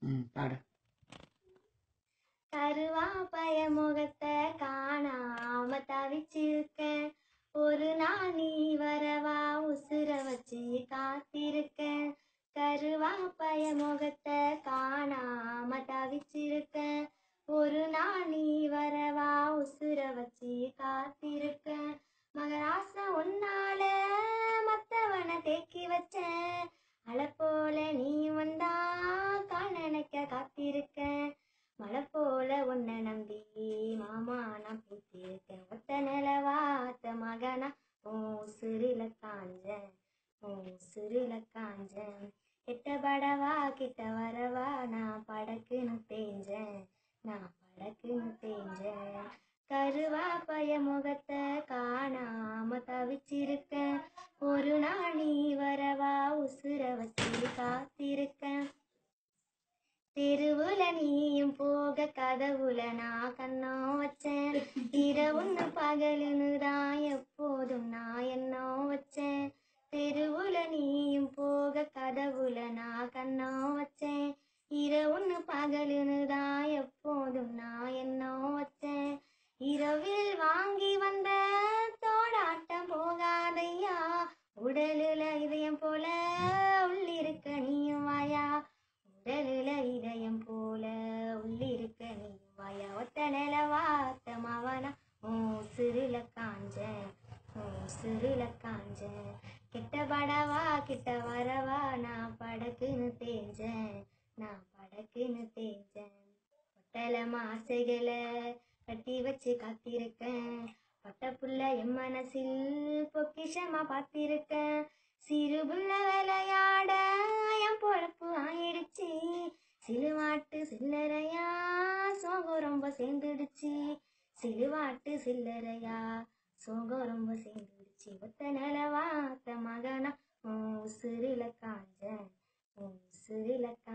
ம் பாடு கருவாப்பய முகத்தை காணாம தவிச்சிருக்கேன் ஒரு நாள் நீ வரவா உசுர வச்சு காத்திருக்கேன் கருவாப்பய முகத்தை காணாம தவிச்சிருக்கேன் ஒரு நாள் நீ வரவா உசுர வச்சு காத்திருக்கேன் மகராச உன்னால மத்தவனை தேக்கி வச்சேன் அலை போல நீ வந்தா காண நினைக்க காத்திருக்கேன் மழை போல உன்னை நம்பி மாமா நான் பூத்திருக்கேன் ஒத்த நிலவாத்த மகனா உன் சிறில காஞ்சேன் உன் சிறில காஞ்சேன் கிட்ட படவா கிட்ட வரவா நான் படக்குன்னு தேஞ்சேன் நான் படக்குன்னு தேஞ்சேன் கருவா பய முகத்தை காணாம தவிச்சிருக்கேன் ஒரு நாள் நீ வரவா உசுர வச்சு காத்திருக்கேன் தெருவுல நீயும் போக கதவுல நான் கண்ணம் வச்சேன் இரவுன்னு பகலுன்னு தான் எப்போதும் நான் எண்ணம் வச்சேன் தெருவுல நீயும் போக கதவுல நான் கண்ணம் வச்சேன் இரவுன்னு பகலுன்னு தான் எப்போதும் நான் எண்ணம் வச்சேன் இரவில் வாங்கி வந்த தோடாட்டம் போகாதையா உடலுல இதயம் போல உள்ளிருக்க நீயும் வாயா உடலுல இதயம் போல உள்ளிருக்க நீயும் வாயா ஒத்த நிலவாத்த மவனா உன் சிறுல காஞ்சேன் உன் சிறுல காஞ்சேன் கிட்ட படவா கிட்ட வரவா நான் படக்குன்னு தேஞ்சேன் நான் படக்குன்னு தேஞ்சேன் ஒட்டல மாசைகளை கட்டி வச்சு காத்திருக்கேன் பட்ட புள்ள என் மனசில் பொக்கிஷமா பார்த்திருக்கேன் சிறு புள்ள விளையாட என் பொழப்பு ஆயிடுச்சு சிலுவாட்டு சில்லறையா சோகம் ரொம்ப சேர்ந்துடுச்சு சிலுவாட்டு சில்லறையா சோகம் ரொம்ப சேர்ந்துடுச்சு ஒத்த நிலவாத்த மகனா உன் உசுரில காஞ்சேன் உன் உசுரில